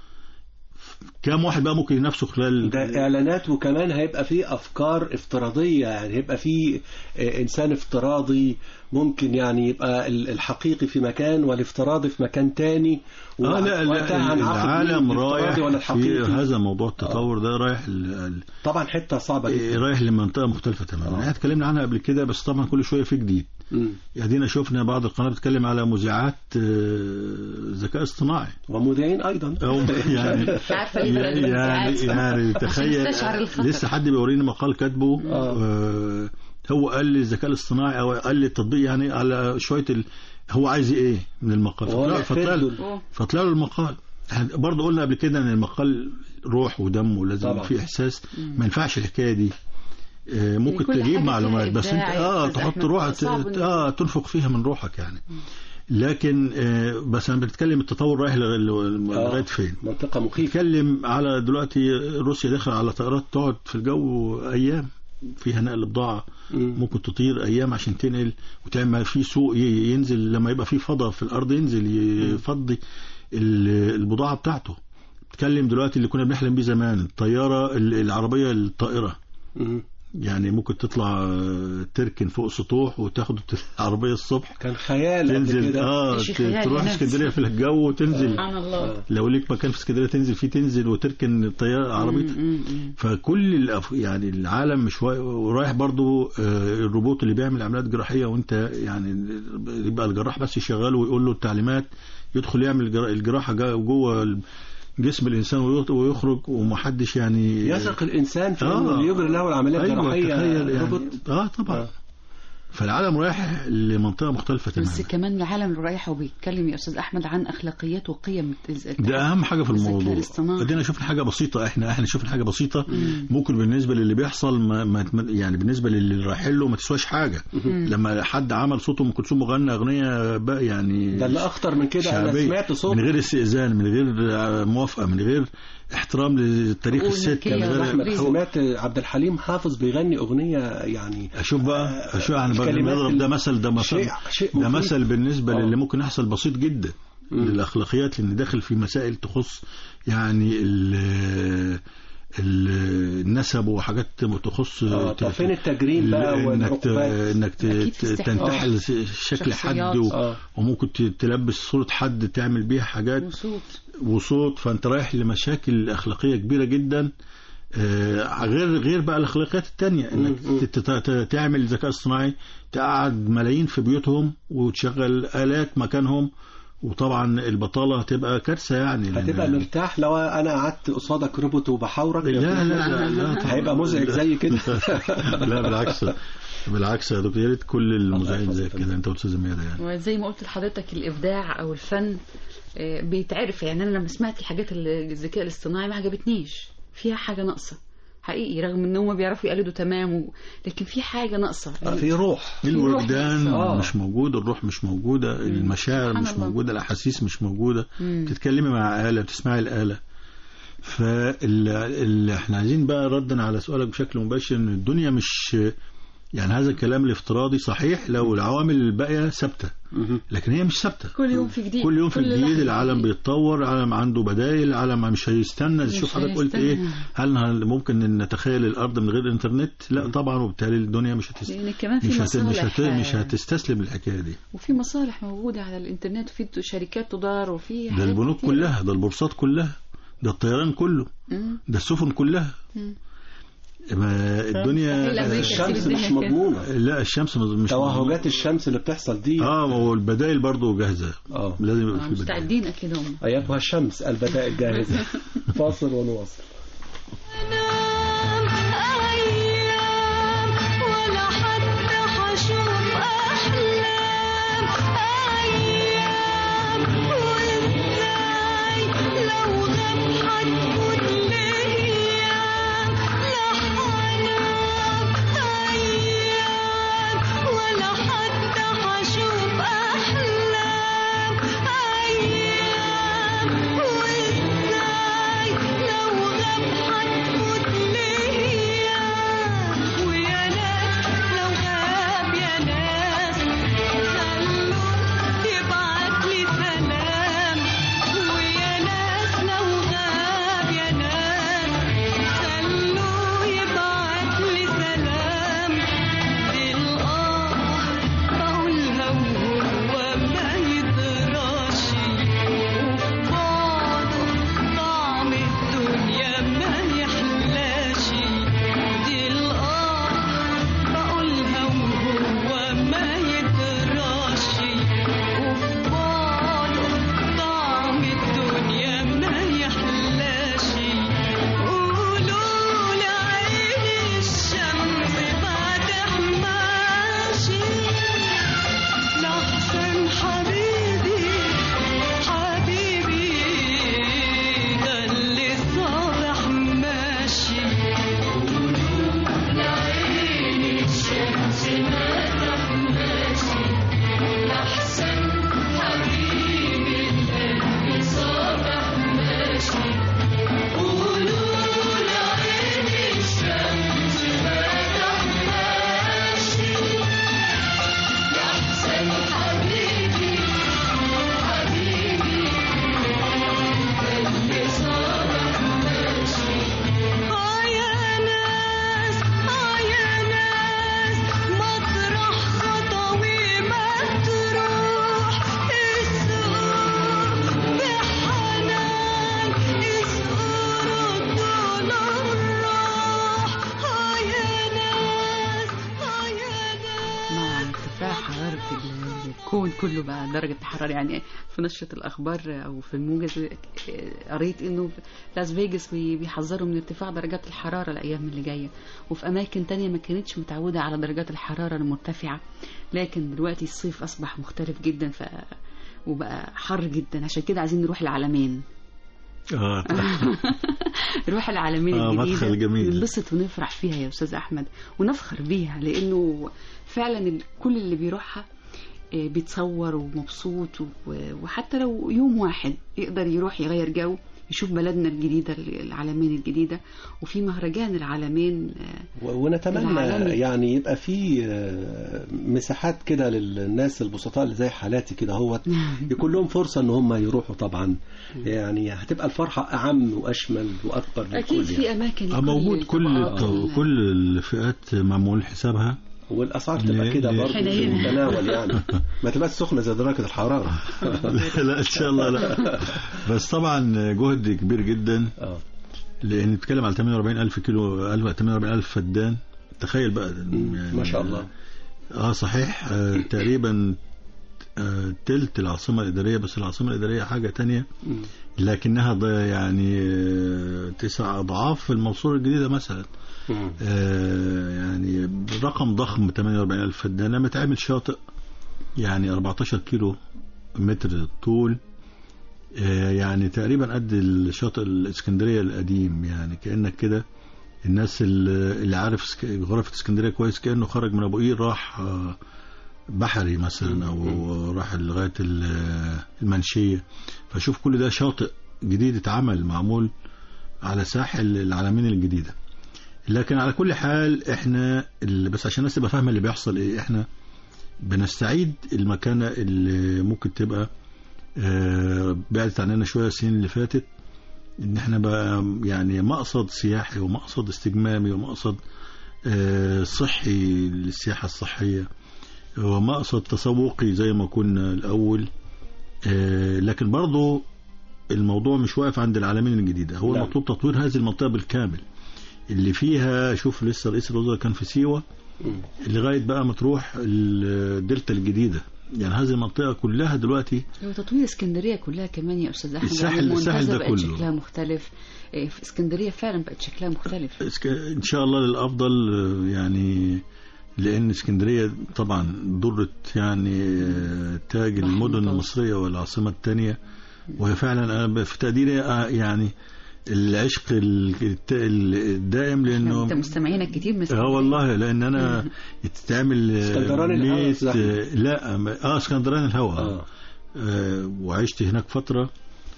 كام واحد بقى ممكن ينافسه خلال ده اعلانات وكمان هيبقى فيه افكار افتراضيه يعني هيبقى فيه آه، انسان افتراضي ممكن يعني يبقى ال- الحقيقي في مكان والافتراضي في مكان تاني اه لا وقتها لا هنعرف العالم مين الافتراضي ولا رايح في الحقيقي هذا موضوع التطور ده رايح ال- ال- طبعا حته صعبه إيه، جدا رايح لمنطقه مختلفه تماما آه. احنا اتكلمنا عنها قبل كده بس طبعا كل شويه في جديد مم. ادينا شفنا بعض القنوات بتتكلم على مذيعات آه، ذكاء اصطناعي ومذيعين ايضا أو يعني مش عارفه ليه بقى يعني يعني تخيل تستشعر الخطر. لسه حد بيوريني مقال كاتبه آه. آه هو قال لي الذكاء الاصطناعي او قال لي التطبيق يعني على شويه ال... هو عايز ايه من المقال وهو فطلع يحفز فطلع, له. أوه. فطلع له المقال إحنا برضه قلنا قبل كده ان المقال روح ودم ولازم طبعا. في احساس ما ينفعش الحكايه دي آه، ممكن كل تجيب حاجة معلومات فيها بس انت إبداع يا اه أستاذ تحط أحمد، روح صعب إن- اه تنفق فيها من روحك يعني لكن آه بس انا بنتكلم التطور رايح لغ- لغايه فين منطقه مخيفه بيتكلم على دلوقتي روسيا داخله على طائرات تقعد في الجو ايام فيها نقل بضاعه مم. ممكن تطير ايام عشان تنقل وتعمل في سوق ي- ينزل لما يبقى في فضاء في الارض ينزل يفضي ال- البضاعه بتاعته بتكلم دلوقتي اللي كنا بنحلم بيه زمان الطياره ال- العربيه الطائره مم. يعني ممكن تطلع آه، تركن فوق سطوح وتاخد العربيه الصبح كان خيال قبل تنزل كده اه شيء ت- خيال تروح يا ناس. اسكندريه في الجو وتنزل سبحان الله لو ليك مكان في اسكندريه تنزل فيه تنزل وتركن الطياره عربيتك مم، مم، مم. فكل الأف... يعني العالم مش وا- ورايح برضو آه، الروبوت اللي بيعمل عمليات جراحيه وانت يعني يبقى الجراح بس يشغله ويقول له التعليمات يدخل يعمل الجرا- الجراحه جا- جوه جسم الانسان ويخ- ويخرج ومحدش يعني يثق الانسان في آه. انه اللي يجري له العمليه ايوه الجراحيه تخيل يعني روبوت اه طبعا آه. فالعالم رايح لمنطقه مختلفه بس تماما كمان العالم اللي رايح وبيتكلم يا استاذ احمد عن اخلاقيات وقيم الز- ده اهم حاجه في الذكاء الموضوع الاصطناعي. ادينا شفنا حاجه بسيطه احنا احنا شفنا حاجه بسيطه ممكن بالنسبه للي بيحصل ما ما ما- يعني بالنسبه للي رايحين له ما تسواش حاجه لما حد عمل صوته ام كلثوم مغنى اغنيه بقى يعني ده اللي اخطر من كده انا شعبية. سمعت صوت من غير استئذان من غير موافقه من غير احترام لتاريخ الست والنكية من غير احمد ليه؟ سمعت عبد الحليم حافظ بيغني اغنيه يعني اشوف بقى اشوف انا بقى الكلمات بضرب ده مثل ده مثل شيء- شيء ده مخيف. مثل بالنسبه آه. للي ممكن يحصل بسيط جدا للاخلاقيات لان داخل في مسائل تخص يعني ال ال- النسب وحاجات تخص آه، طب فين التجريم بقى ال- انك ت- والعقوبات؟ انك ت- أكيد في استحقاق. تنتحل شكل حد شخصيات. و- آه. وممكن ت- تلبس صوره حد تعمل بيها حاجات وصوت وصوت فانت رايح لمشاكل اخلاقيه كبيره جدا آه، غير غير بقى الاخلاقيات التانية انك ت- ت- ت- تعمل ذكاء اصطناعي تقعد ملايين في بيوتهم وتشغل الات مكانهم وطبعا البطاله هتبقى كارثه يعني لأن- هتبقى مرتاح لو انا قعدت قصادك روبوت وبحاورك لا لا لا, لا طبعاً. هيبقى مزعج زي كده لا بالعكس بالعكس يا دكتور يا ريت كل المذيعين زي يحفظك. كده انت والاستاذ ميادة يعني وزي ما قلت لحضرتك الابداع او الفن آه، بيتعرف يعني انا لما سمعت الحاجات اللي الذكاء الاصطناعي ما عجبتنيش فيها حاجه ناقصه حقيقي رغم ان هم بيعرفوا يقلدوا تمام و... لكن في حاجه ناقصه آه، في روح الوجدان آه. مش موجود الروح مش موجودة المشاعر سبحان مش الله. موجودة الأحاسيس مش موجودة مم. بتتكلمي مع آلة بتسمعي الآلة فاللي احنا عايزين بقى ردا على سؤالك بشكل مباشر ان الدنيا مش يعني هذا الكلام الافتراضي صحيح لو العوامل الباقية ثابتة مهم. لكن هي مش ثابتة كل يوم في جديد كل يوم في لحظة جديد العالم جديد. بيتطور العالم عنده بدائل العالم مش هيستنى مش شوف حضرتك قلت ايه هيستنى. هل هل ممكن ان نتخيل الارض من غير انترنت لا طبعا وبالتالي الدنيا مش هتست... لان كمان في مش هت... مش, مصالح هت... مش هتستسلم الحكايه دي وفي مصالح موجوده على الانترنت وفي شركات تدار وفي ده حاجات البنوك كتير. كلها ده البورصات كلها ده الطيران كله مم. ده السفن كلها مم. ما مستحيل الدنيا أمريكا الشمس تسيب مش الدنيا كده. مضمونة لا الشمس مش توهجات الشمس اللي بتحصل دي اه والبدائل برضو جاهزه اه لازم يبقى آه، في بدائل مستعدين اكيد هم أيتها الشمس البدائل جاهزة فاصل ونواصل أيام ولا حتى حشوف أحلام أيام وإزاي لو غاب حتكون الأيام لا حنام أيام ولا حتى حشوف أحلام أيام وإزاي لو غاب حتكون الأيام ويا ناس لو غاب يا ناس خلوه يبعت لي سلام ويا ناس لو غاب يا ناس خلوه يبعت لي سلام بالآه بقولها وهو ما يدراش وفي بعضه طعم الدنيا ما يحلاش دي الآه بقولها وهو ما يدراش وفي بعضه طعم الدنيا ما يحلاش قولوا لعيني الشمس ما تحماش لحسن حبيبي حبيبي ده اللي صالح ماشي لعيني الشمس ما تحماشي لحسن حبيبي اللي صالح ماشي قولوا لعيني الشمس ما تحماشي لحسن حبيبي حبيبي اللي صالح ماشي آه يا ناس آه يا ناس مطرح خطوي ما تروح السوق بحنان اسقوا ردوا للروح آه يا ناس آه يا ناس مع ارتفاع حرارة الكون كله بقى درجة الحرارة يعني في نشرة الأخبار أو في الموجز آه، قريت إنه في لاس فيجاس بي- بيحذروا من ارتفاع درجات الحرارة الأيام اللي جاية وفي أماكن تانية ما كانتش متعودة على درجات الحرارة المرتفعة لكن دلوقتي الصيف أصبح مختلف جدا ف وبقى حر جدا عشان كده عايزين نروح العالمين اه نروح العالمين آه، الجديدة مدخل جميل. ننبسط ونفرح فيها يا أستاذ أحمد ونفخر بيها لأنه فعلا ال- كل اللي بيروحها آه، بيتصور ومبسوط و- وحتى لو يوم واحد يقدر يروح يغير جو يشوف بلدنا الجديدة العالمين الجديدة وفي مهرجان العالمين آه، و- ونتمنى العالمي. يعني يبقى في آه، مساحات كده للناس البسطاء اللي زي حالاتي كده هو يكون لهم فرصة ان هم يروحوا طبعا يعني هتبقى الفرحة اعم واشمل واكبر أكيد للكل يعني. في أماكن آه، لكل موجود كل الطبقات وال- كل الفئات معمول حسابها والاسعار تبقى كده ل- برضه في حنينة. المتناول يعني ما تبقاش سخنة زي درجة الحرارة لا ان شاء الله لا بس طبعا جهد كبير جدا اه لان نتكلم على 48 الف كيلو 48 الف فدان تخيل بقى يعني ما شاء الله اه صحيح آه تقريبا آه تلت العاصمة الإدارية بس العاصمة الإدارية حاجة تانية مم. لكنها ض- يعني آه، تسع أضعاف المنصورة الجديدة مثلا مم. آه، يعني رقم ضخم 48 ألف فدان لما تعمل شاطئ يعني 14 كيلو متر طول آه، يعني تقريبا قد الشاطئ الاسكندرية القديم يعني كأنك كده الناس اللي اللي عارف اسك- جغرافية اسكندرية كويس كأنه خرج من أبو قير راح آه، بحري مثلا أو راح لغاية ال- المنشية فشوف كل ده شاطئ جديد اتعمل معمول على ساحل العلمين الجديدة لكن على كل حال احنا ال- بس عشان الناس تبقى فاهمه اللي بيحصل ايه احنا بنستعيد المكانه اللي ممكن تبقى آه، بعدت عننا شويه السنين اللي فاتت ان احنا بقى يعني مقصد سياحي ومقصد استجمامي ومقصد آه، صحي للسياحه الصحيه ومقصد تسوقي زي ما كنا الاول آه، لكن برضه الموضوع مش واقف عند العالمين الجديدة هو لا. المطلوب تطوير هذه المنطقة بالكامل اللي فيها شوف لسه رئيس الوزراء كان في سيوه مم. لغايه بقى ما تروح الدلتا الجديده يعني هذه المنطقه كلها دلوقتي هو تطوير اسكندريه كلها كمان يا استاذ احمد الساحل- يعني الساحل ده المنتزه بقت كله. شكلها مختلف إيه، في اسكندريه فعلا بقت شكلها مختلف اسك- ان شاء الله للافضل آه، يعني لان اسكندريه طبعا ضرت يعني آه، تاج بحر المدن متوسط. المصريه والعاصمه الثانيه وهي فعلا انا ب- في تقديري آه، يعني العشق ال- الت- الدائم انت لانه مستمعينك كتير من اه اسكندرية. والله لان انا تتعمل آه، اسكندراني الهوا ميت- أستاذ أحمد. آه، لا م- اه اسكندراني الهوا آه. اه آه، وعشت هناك فترة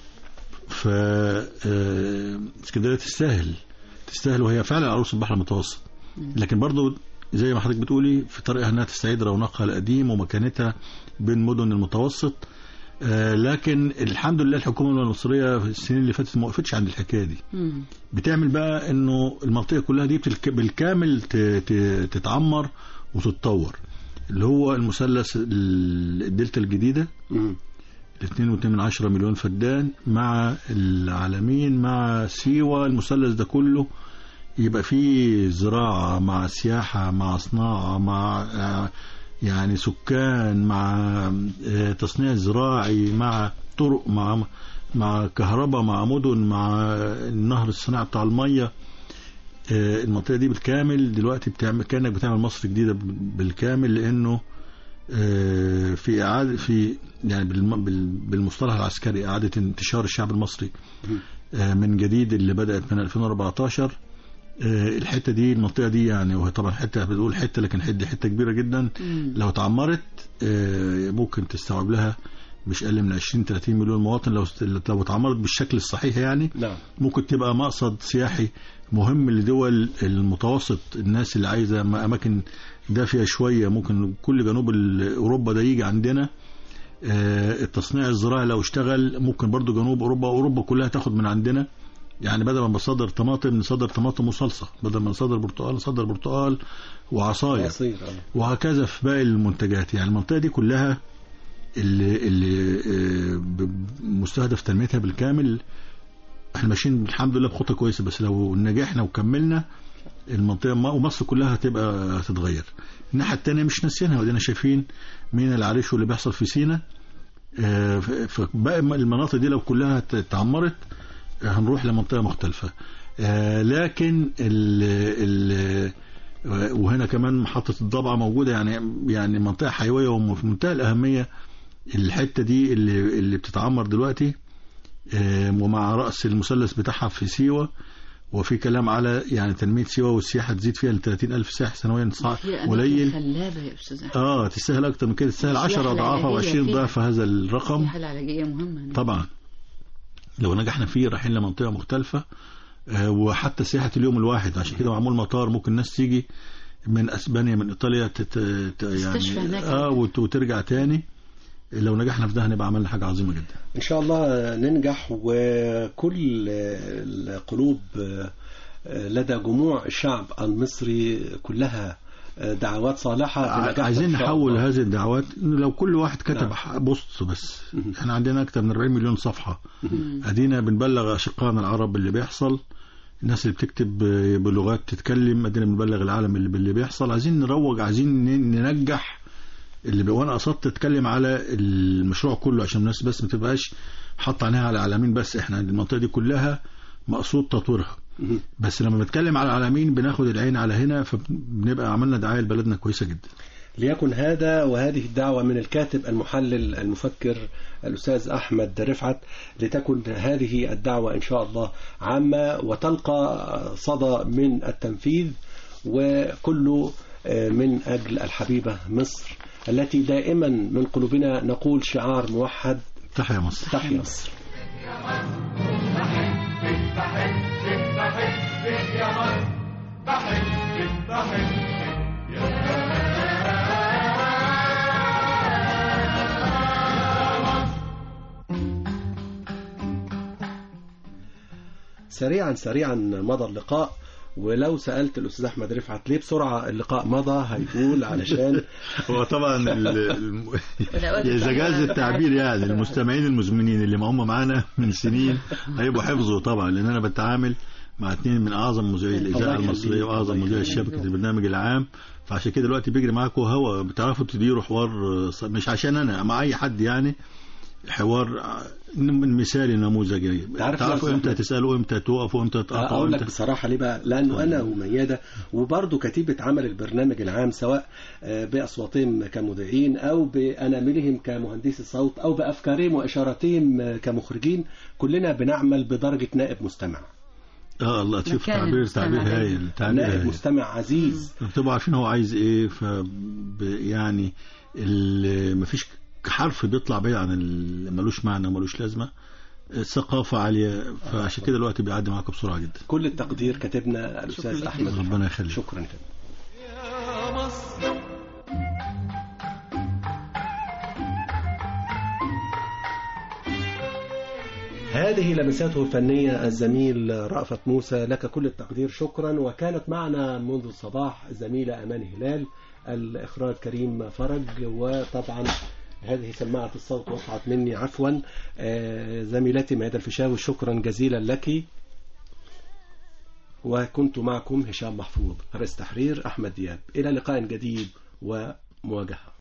ف آه، اسكندرية تستاهل تستاهل وهي فعلا عروس البحر المتوسط لكن برضو زي ما حضرتك بتقولي في طريقها انها تستعيد رونقها القديم ومكانتها بين مدن المتوسط آه، لكن الحمد لله الحكومة المصرية في السنين اللي فاتت ما وقفتش عند الحكاية دي مم. بتعمل بقى انه المنطقه كلها دي بتلك- بالكامل ت- ت- تتعمر وتتطور اللي هو المثلث ال- الدلتا الجديده مم. 2.2 مليون فدان مع العالمين مع سيوه المثلث ده كله يبقى فيه زراعه مع سياحه مع صناعه مع آه، يعني سكان مع آه، تصنيع زراعي مع طرق مع مع كهرباء مع مدن مع النهر الصناعي بتاع الميه آه، المنطقه دي بالكامل دلوقتي بتعمل كانك بتعمل مصر جديده بالكامل لانه آه، في اعاده في يعني بالم- بال- بالمصطلح العسكري اعاده انتشار الشعب المصري آه، من جديد اللي بدات من 2014 آه، الحته دي المنطقه دي يعني وهي طبعا حته بتقول حته لكن حته حته كبيره جدا مم. لو اتعمرت آه، ممكن تستوعب لها مش اقل من 20 30 مليون مواطن لو لو اتعمرت بالشكل الصحيح يعني نعم ممكن تبقى مقصد سياحي مهم لدول المتوسط الناس اللي عايزه م- اماكن دافيه شويه ممكن كل جنوب ال- اوروبا ده يجي عندنا آه، التصنيع الزراعي لو اشتغل ممكن برضو جنوب اوروبا اوروبا كلها تاخد من عندنا يعني بدل ما بصدر طماطم نصدر طماطم وصلصه بدل ما نصدر برتقال نصدر برتقال وعصاير عصير آه. وهكذا في باقي المنتجات يعني المنطقة دي كلها اللي, اللي آه، ب- مستهدف تنميتها بالكامل احنا ماشيين الحمد لله بخطة كويسة بس لو نجحنا وكملنا المنطقة ما- ومصر كلها هتبقى هتتغير الناحية التانية مش ناسيينها ودينا شايفين مين العريش واللي بيحصل في سينا آه، ف- فباقي المناطق دي لو كلها ات- اتعمرت آه، هنروح لمنطقة مختلفة آه، لكن ال ال وهنا كمان محطة الضبعة موجودة يعني يعني منطقة حيوية وفي منتهى الأهمية الحتة دي اللي اللي بتتعمر دلوقتي آه، ومع رأس المثلث بتاعها في سيوة وفي كلام على يعني تنمية سيوة والسياحة تزيد فيها ل 30 ألف سائح سنويا صع- في أماكن قليل خلابه يا استاذ احمد اه تستاهل أكتر من كده تستاهل 10 السياحة أضعافها العلاجية و20 فيها. ضعف هذا الرقم السياحه العلاجيه مهمه هناك. طبعا لو نجحنا فيه رايحين لمنطقة مختلفة آه، وحتى سياحة اليوم الواحد عشان كده معمول مطار ممكن الناس تيجي من اسبانيا من ايطاليا تت... ت- تستشفى يعني هناك. اه وت- وترجع تاني لو نجحنا في ده هنبقى عملنا حاجة عظيمة جدا إن شاء الله ننجح وكل القلوب لدى جموع الشعب المصري كلها دعوات صالحة بنجاح عايزين إن شاء نحول الله. هذه الدعوات إنه لو كل واحد كتب نعم. ح- بوست بس مهم. احنا عندنا اكتر من 40 مليون صفحة مم. ادينا بنبلغ اشقائنا العرب اللي بيحصل الناس اللي بتكتب ب- بلغات تتكلم ادينا بنبلغ العالم اللي باللي بيحصل عايزين نروج عايزين ن- ننجح اللي بي... وانا قصدت اتكلم على المشروع كله عشان الناس بس ما تبقاش حاطه عينيها على العالمين بس احنا المنطقه دي كلها مقصود تطويرها مهم. بس لما بنتكلم على العالمين بناخد العين على هنا فبنبقى عملنا دعايه لبلدنا كويسه جدا ليكن هذا وهذه الدعوة من الكاتب المحلل المفكر الأستاذ أحمد رفعت لتكن هذه الدعوة إن شاء الله عامة وتلقى صدى من التنفيذ وكله من أجل الحبيبة مصر التي دائما من قلوبنا نقول شعار موحد تحيا مصر تحيا مصر سريعا سريعا مضى اللقاء ولو سألت الأستاذ أحمد رفعت ليه بسرعة اللقاء مضى هيقول علشان هو طبعا ال- الم- والأوقات اذا جاز بتاعنا- التعبير يعني المستمعين المزمنين اللي ما هم معانا من سنين هيبقوا حفظوا طبعا لان انا بتعامل مع اثنين من اعظم مذيعي الاذاعه يخليك. المصريه واعظم الله مذيعي يخليك. شبكه البرنامج العام فعشان كده دلوقتي بيجري معاكم هوا بتعرفوا تديروا حوار آه، ص- مش عشان انا مع اي حد يعني حوار آه، من مثالي نموذجي تعرف تعرفوا يا امتى أستاذ تسالوا امتى توقفوا امتى تقطعوا اقول لك امتى بصراحه ليه بقى لانه انا ومياده وبرضه كتيبه عمل البرنامج العام سواء آه، باصواتهم كمذيعين او باناملهم كمهندسي صوت او بافكارهم واشاراتهم آه، كمخرجين كلنا بنعمل بدرجه نائب مستمع اه الله تشوف مكان تعبير المستمع تعبير ده. هايل تعبير نائب هايل مستمع عزيز بتبقوا عارفين هو عايز ايه ف يعني ال- مفيش حرف بيطلع بعيد عن ال- ملوش معنى وملوش لازمه الثقافه عاليه فعشان كده الوقت بيعدي معاكم بسرعه جدا كل التقدير كاتبنا الاستاذ لك. احمد ربنا يخليك. شكرا كده يا مصر هذه لمساته الفنية الزميل رأفت موسى لك كل التقدير شكرا وكانت معنا منذ الصباح الزميلة أمان هلال الإخراج كريم فرج وطبعا هذه سماعة الصوت وقعت مني عفوا آه، زميلتي ميادة الفيشاوي شكرا جزيلا لك وكنت معكم هشام محفوظ رئيس تحرير أحمد دياب إلى لقاء جديد ومواجهة